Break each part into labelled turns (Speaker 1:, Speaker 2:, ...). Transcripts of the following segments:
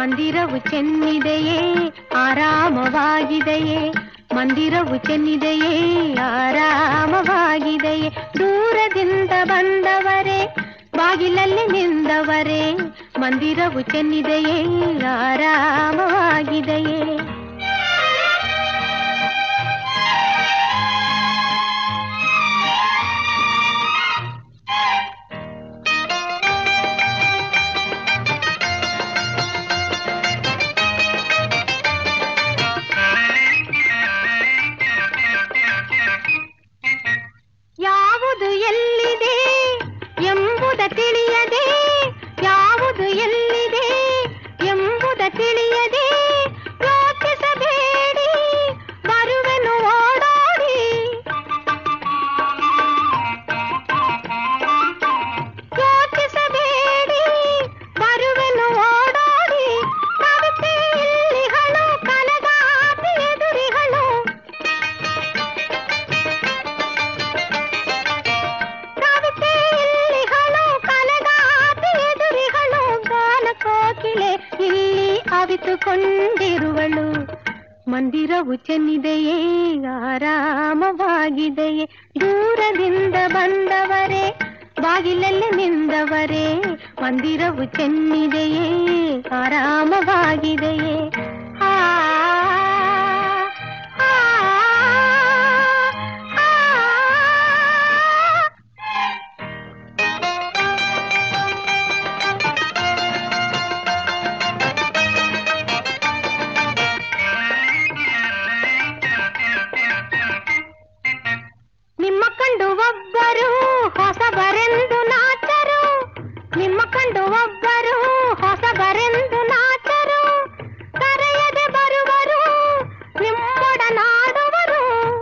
Speaker 1: ಮಂದಿರವು ಚೆನ್ನಿದೆಯೇ ಆರಾಮವಾಗಿದೆಯೇ ಮಂದಿರವು ಚೆನ್ನಿದೆಯೇ ಆರಾಮವಾಗಿದೆಯೇ ದೂರದಿಂದ ಬಂದವರೇ ಬಾಗಿಲಲ್ಲಿ ನಿಂದವರೇ ಮಂದಿರವು ಚೆನ್ನಿದೆಯೇ ಆರಾಮವಾಗಿದೆಯೇ ಯಾವುದು ಎಲ್ಲಿದೆ ಎಂಬುದ ತಿಳಿಯದೆ ಯಾವುದು ಎಲ್ಲಿದೆ ಎಂಬುದ ತಿಳಿಯದೆ ಯೋಚಿಸಬೇಡಿ ಬರುವೆನು ಓಡೋಡಿ ಯೋಚಿಸಬೇಡಿ ಬರುವೆನು ಓಡೋಡಿ ಕವಿತೆ ಇಲ್ಲಿಗಳು ಕನಗಾತಿ ಎದುರಿಗಳು ಕವಿತೆ ಇಲ್ಲಿಗಳು ಕನಗಾತಿ ಎದುರಿಗಳು ಗಾನ ಕೋಕಿಲೆ ಇಲ್ಲಿ ಅವಿತುಕೊಂಡಿರುವಳು ಮಂದಿರವು ಚೆನ್ನಿದೆಯೇ ಆರಾಮವಾಗಿದೆಯೇ ದೂರದಿಂದ ಬಂದವರೇ ಬಾಗಿಲಲ್ಲಿ ನಿಂದವರೇ ಮಂದಿರವು ಚೆನ್ನಿದೆಯೇ ಆರಾಮವಾಗಿದೆಯೇ ಆ ಆ, ಆ, ಆ. ನಿಮ್ಮ ಕಂಡು ಒಬ್ಬರು ಹೊಸಬರೆಂದು ನಾಚರು ನಿಮ್ಮ ಕಂಡು ಒಬ್ಬರು ಹೊಸಬರೆಂದು ನಾಚರು ಕರೆಯದೆ ಬರುವರು ನಿಮ್ಮೊಡನಾಡುವರು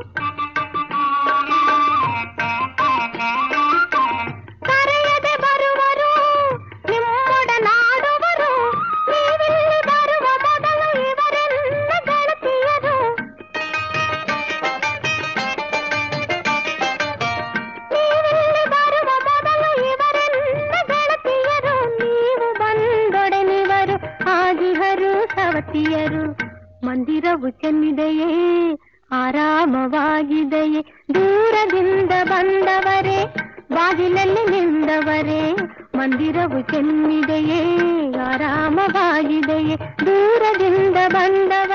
Speaker 1: ಕರೆಯದೆ ಬರುವರು ನಿಮ್ಮೊಡನಾಡುವರು ನೀವಿಲ್ಲಿ ಬರುವ ಮೊದಲು ಇವರೆಲ್ಲ ಗೆಳತಿಯರು ನೀವಿಲ್ಲಿ ಬರುವ ಮೊದಲು ಇವರೆಲ್ಲ ಗೆಳತಿಯರು ನೀವು ಬಂದೊಡನಿವರು ಆಗಿಹರು ಸವತಿಯರು ಮಂದಿರವು ಚೆನ್ನಿದೆಯೇ ಆರಾಮವಾಗಿದೆಯೇ ದೂರದಿಂದ ಬಂದವರೇ ಬಾಗಿಲಲ್ಲಿ ನಿಂದವರೇ ಮಂದಿರವು ಚೆನ್ನಿದೆಯೇ ಆರಾಮವಾಗಿದೆಯೇ ದೂರದಿಂದ ಬಂದವ